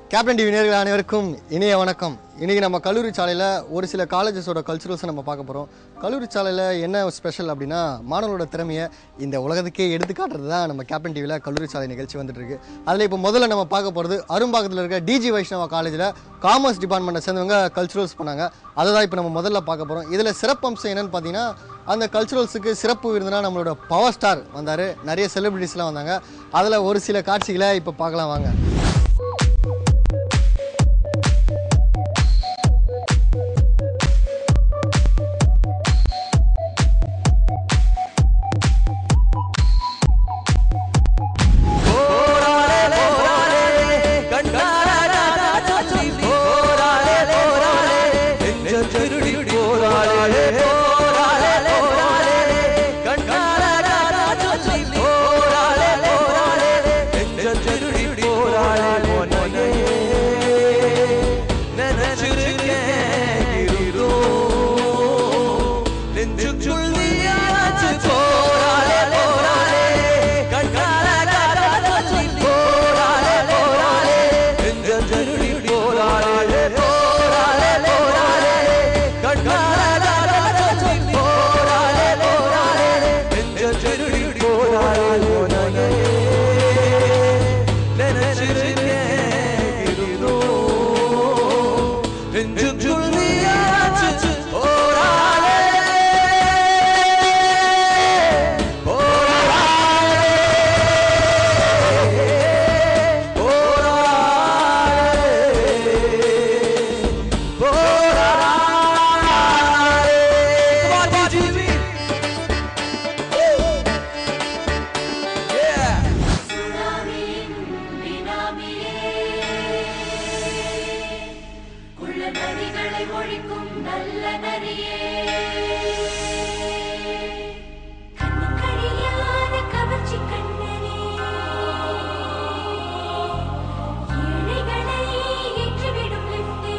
Captain TV நேர்கள் அனைவருக்கும் இனிய வணக்கம் இன்னைக்கு நம்ம கல்லூரி சாலையில் ஒரு சில காலேஜஸோட கல்ச்சுரல்ஸை நம்ம பார்க்க போகிறோம் கல்லூரி சாலையில் என்ன ஸ்பெஷல் அப்படின்னா மாணவர்களோட திறமையை இந்த உலகத்துக்கே எடுத்து காட்டுறது தான் நம்ம கேப்டன் டிவியில் கல்லூரி சாலை நிகழ்ச்சி வந்துட்டு இருக்கு அதில் இப்போ முதல்ல நம்ம பார்க்க போகிறது அரும்பாக்கத்தில் இருக்க டிஜி வைஷ்ணவா காலேஜில் காமர்ஸ் டிபார்ட்மெண்ட்டை சேர்ந்தவங்க கல்ச்சுரல்ஸ் பண்ணாங்க அதை தான் இப்போ நம்ம முதல்ல பார்க்க போகிறோம் இதில் சிறப்பம்சம் என்னன்னு பார்த்தீங்கன்னா அந்த கல்ச்சுரல்ஸுக்கு சிறப்பு விருதுனா நம்மளோட பவர் ஸ்டார் வந்தார் நிறைய செலிபிரிட்டிஸ்லாம் வந்தாங்க அதில் ஒரு சில காட்சிகளை இப்போ பார்க்கலாம் வாங்க சுனாமியின் பினாமியே உள்ள நரிகளை ஒழிக்கும் நல்ல நரியே கண்ணுக்கழியாத கவர்ச்சி கண்ணனே ஏழைகளை ஏற்றிவிடும் லிப்டே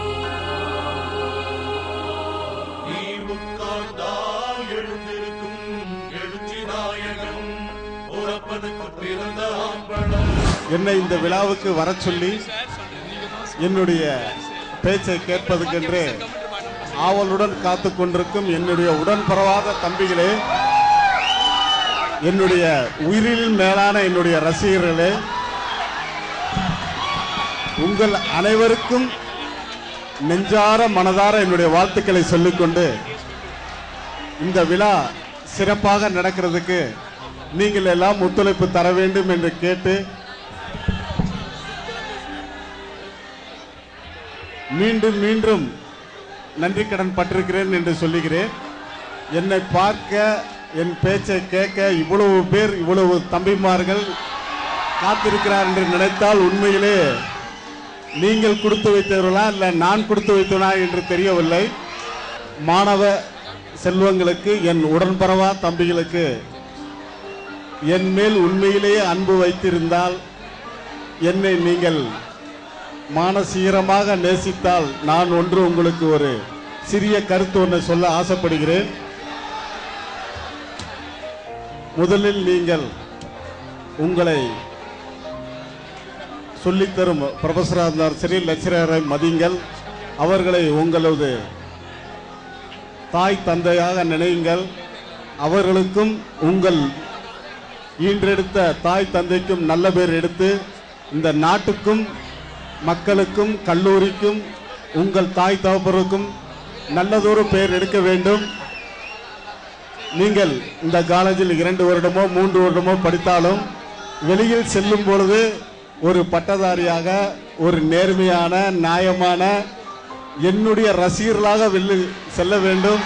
நீ உட்கார்ந்தால் எழுந்திருக்கும் எழுச்சி நாயகன் உறப்பனுக்கு பிறந்த ஆம்பளம் என்னை இந்த விழாவுக்கு வரச் சொல்லி என்னுடைய பேச்சை கேட்பதற்கென்று ஆவலுடன் காத்து கொண்டிருக்கும் என்னுடைய உடன்பரவாத தம்பிகளே என்னுடைய உயிரில் மேலான என்னுடைய ரசிகர்களே உங்கள் அனைவருக்கும் நெஞ்சார மனதார என்னுடைய வாழ்த்துக்களை சொல்லிக்கொண்டு இந்த விழா சிறப்பாக நடக்கிறதுக்கு நீங்கள் எல்லாம் ஒத்துழைப்பு தர வேண்டும் என்று கேட்டு மீண்டும் மீண்டும் நன்றி கடன் பட்டிருக்கிறேன் என்று சொல்லுகிறேன் என்னை பார்க்க என் பேச்சை கேட்க இவ்வளவு பேர் இவ்வளவு தம்பிமார்கள் காத்திருக்கிறார் என்று நினைத்தால் உண்மையிலே நீங்கள் கொடுத்து வைத்தவர்களா இல்லை நான் கொடுத்து வைத்தவனா என்று தெரியவில்லை மாணவ செல்வங்களுக்கு என் உடன்பரவா தம்பிகளுக்கு என் மேல் உண்மையிலேயே அன்பு வைத்திருந்தால் என்னை நீங்கள் மானசீகரமாக நேசித்தால் நான் ஒன்று உங்களுக்கு ஒரு சிறிய கருத்து ஒன்று சொல்ல ஆசைப்படுகிறேன் முதலில் நீங்கள் உங்களை சொல்லித்தரும் ப்ரொஃபஸராக இருந்தார் சரி லெக்சரரை மதியுங்கள் அவர்களை உங்களது தாய் தந்தையாக நினையுங்கள் அவர்களுக்கும் உங்கள் ஈன்றெடுத்த தாய் தந்தைக்கும் நல்ல பேர் எடுத்து இந்த நாட்டுக்கும் மக்களுக்கும் கல்லூரிக்கும் உங்கள் தாய் தகப்பருக்கும் நல்லதொரு பெயர் எடுக்க வேண்டும் நீங்கள் இந்த காலேஜில் இரண்டு வருடமோ மூன்று வருடமோ படித்தாலும் வெளியில் செல்லும் பொழுது ஒரு பட்டதாரியாக ஒரு நேர்மையான நியாயமான என்னுடைய ரசிகர்களாக வெளி செல்ல வேண்டும்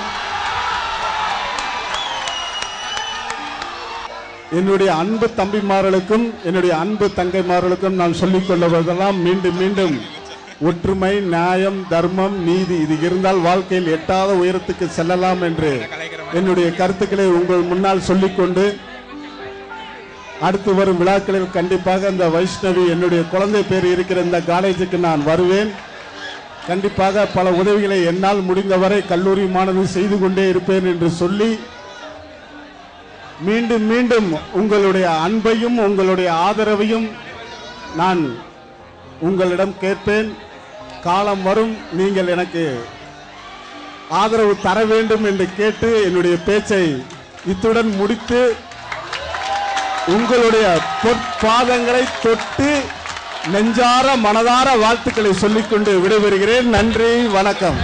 என்னுடைய அன்பு தம்பிமார்களுக்கும் என்னுடைய அன்பு தங்கைமார்களுக்கும் நான் சொல்லிக் கொள்வதெல்லாம் மீண்டும் மீண்டும் ஒற்றுமை நியாயம் தர்மம் நீதி இது இருந்தால் வாழ்க்கையில் எட்டாத உயரத்துக்கு செல்லலாம் என்று என்னுடைய கருத்துக்களை உங்கள் முன்னால் சொல்லிக்கொண்டு அடுத்து வரும் விழாக்களில் கண்டிப்பாக இந்த வைஷ்ணவி என்னுடைய குழந்தை பேர் இருக்கிற இந்த காலேஜுக்கு நான் வருவேன் கண்டிப்பாக பல உதவிகளை என்னால் முடிந்தவரை கல்லூரி மாணவி செய்து கொண்டே இருப்பேன் என்று சொல்லி மீண்டும் மீண்டும் உங்களுடைய அன்பையும் உங்களுடைய ஆதரவையும் நான் உங்களிடம் கேட்பேன் காலம் வரும் நீங்கள் எனக்கு ஆதரவு தர வேண்டும் என்று கேட்டு என்னுடைய பேச்சை இத்துடன் முடித்து உங்களுடைய பொற்பாதங்களை தொட்டு நெஞ்சார மனதார வாழ்த்துக்களை சொல்லிக்கொண்டு விடைபெறுகிறேன் நன்றி வணக்கம்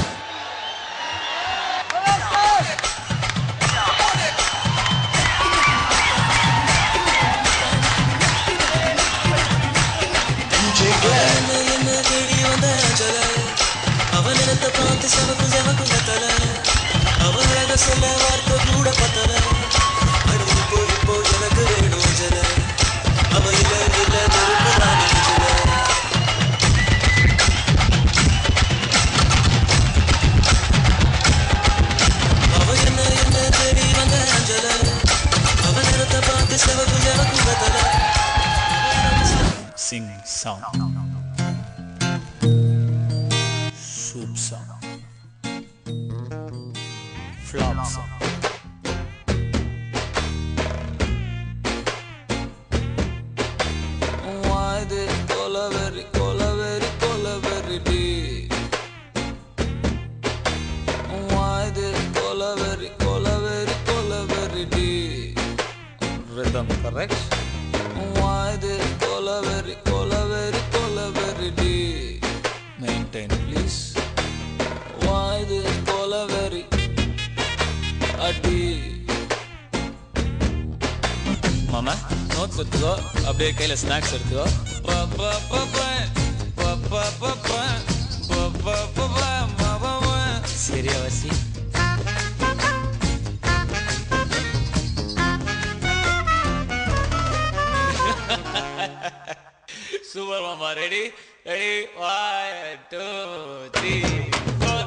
என்ன என்ன தேடி வந்த அஞ்சல அவன் நிறத்தை பார்த்து செவக்கும் செவக்கும் கத்தல அவன் அழக சொல்ல வார்த்தை கூட பத்தல அடுத்து போய் இப்போ எனக்கு வேணும் அஞ்சல அவன் இல்ல இல்ல நெருப்பு நான் அஞ்சல அவன் என்ன என்ன தேடி வந்த அஞ்சல அவன் நிறத்தை பார்த்து செவக்கும் செவக்கும் கத்தல singing sound. Soup sound. Flop sound. Why did Colaveri, Colaveri, Colaveri D? Why did Colaveri, Colaveri, Colaveri D? Rhythm correct. Why did Colaveri, Colaveri, Colaveri D? Maintain please. Why did Colaveri a D? மாமா notes எடுத்துக்கோ அப்படியே கையில snacks எடுத்துக்கோ ப, ப, ப, ப. ப, ப, ப, ப. ப, ப, ப, ப. ம, ப, ப. சரியா வசி சூப்பர் மாமா ready ready one two three four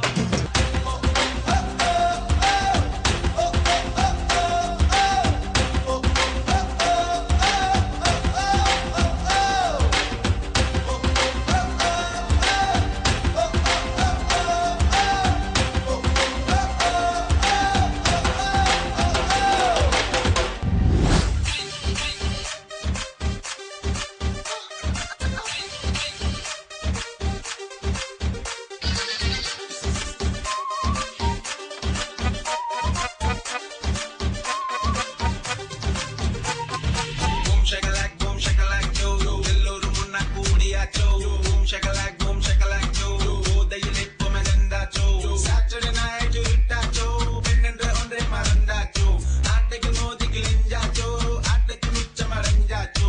Boom shakalak, boom shakalak, yo. ಎಲ್ಲರೂ ಮುನ್ನ ಕೂಡಿಯಾಚೋ. Boom shakalak, boom shakalak, yo. ஓதையில் எப்போமே செந்தாச்சோ. Saturday night இருட்டாச்சோ. பெண்ணென்ற ஒன்றை மறந்தாச்சோ. ஆட்டைக்கு மோதிக்கு நெஞ்சாச்சோ. ஆட்டைக்கு மிச்சம் அடைஞ்சாச்சோ.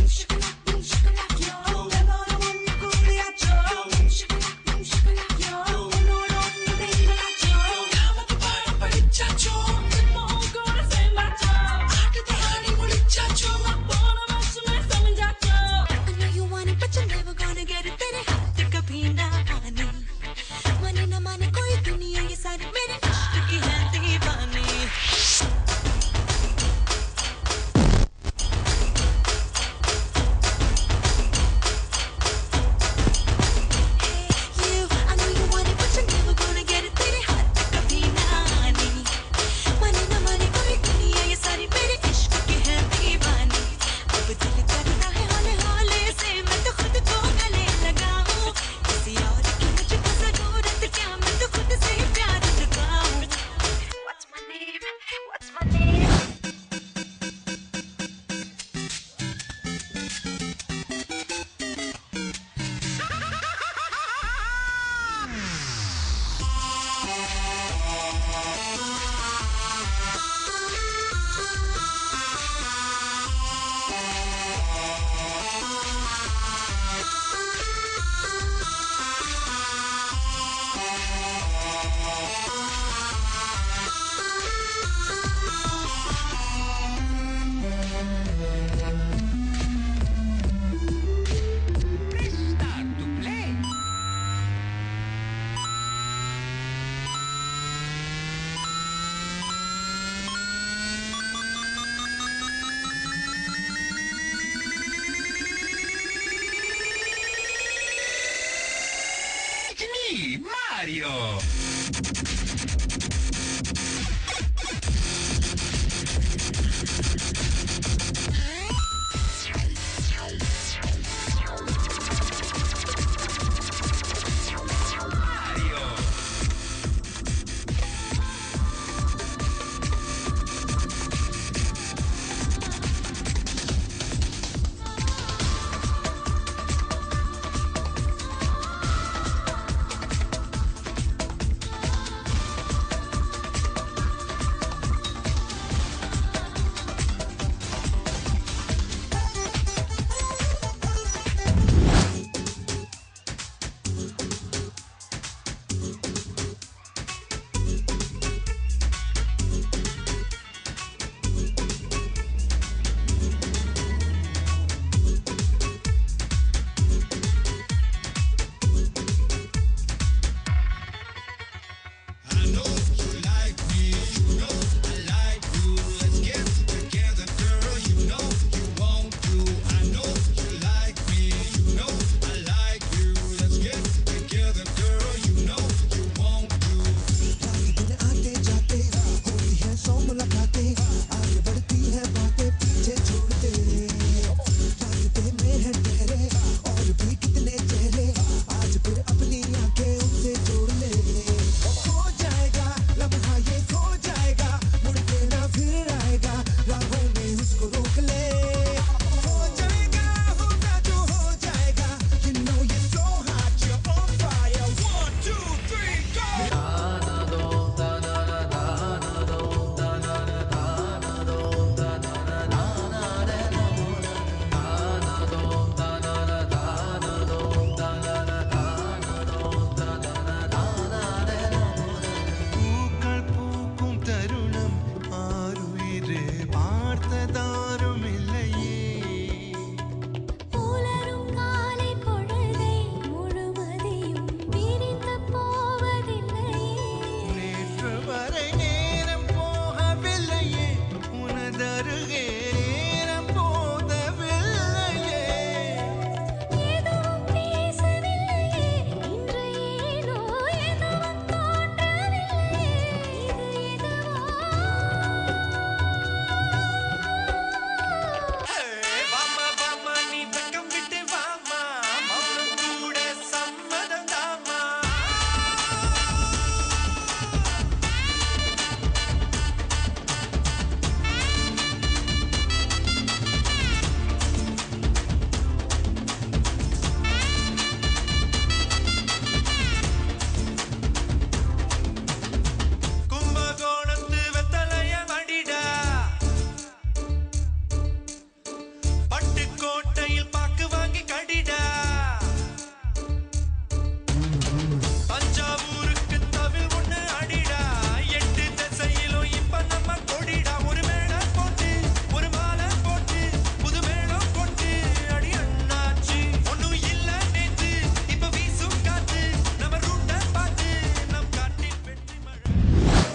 सारी मेरे इश्क की है दीवानी You, I know you want it, but you're never gonna get it. तेरे हाथ पे कभी ना आनी माने ना माने कोई दुनिया ये सारी मेरे इश्क की है दीवानी अब दिल करता है हौले हौले से मैं तो खुद को गले लगाऊं किसी और की मुझको जरूरत क्या मैं तो खुद से ही प्यार जगाऊं What's my name? What's my name?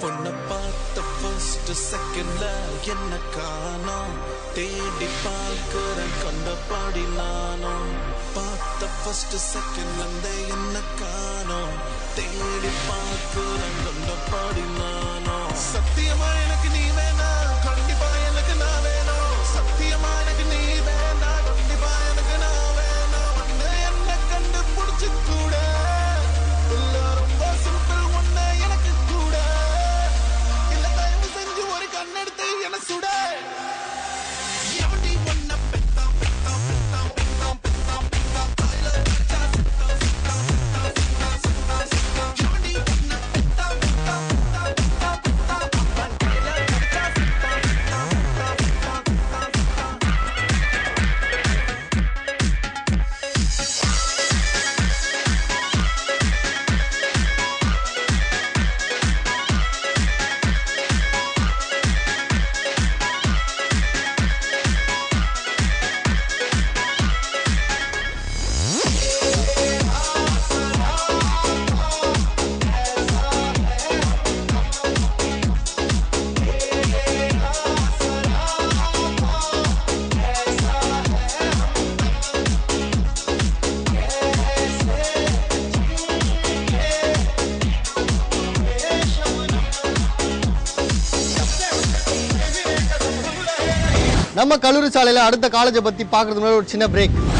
உன்னை பார்த்த ஃபர்ஸ்ட் செகண்ட்ல என்ன காணோம் தேடி பார்க்கிறேன் கண்டபாடி நானும் பார்த்த ஃபர்ஸ்ட் செகண்ட்ல இருந்தே என்ன காணோம் தேடி பார்க்கிறேன் கண்டபாடி நானும் சத்தியமா எனக்கு நீ வேணாம் கண்டிப்பா எனக்கு நான் வேணும் சத்தியமா எனக்கு நீ வேண்டாம் கண்டிப்பா எனக்கு நான் வேணும் வந்து என்ன கண்டுபிடிச்சு கூட இல்ல ரொம்ப சிம்பிள் ஒண்ணு எனக்கு கூட இல்ல தயவு செஞ்சு ஒரு கண்ணெடுத்து என்ன சுட எவன்டி ஒன்ன பெத்தா பெத்தா பெத்தா பெத்தா பெத்தா பெத்தா தாயில அடிச்சா சுத்தா சுத்தா சுத்தா சுத்தா சுத்தா சுத்தா எவன்டி ஒன்ன பெத்தா பெத்தா பெத்தா பெத்தா பெத்தா அவன் தாயில அடிச்சா சுத்தா சுத்தா சுத்தா சுத்தா சுத்தா சுத்தா நம்ம கல்லூரி சாலையில் அடுத்த காலேஜை பற்றி பார்க்கறதுக்கு முன்னாடி ஒரு சின்ன பிரேக்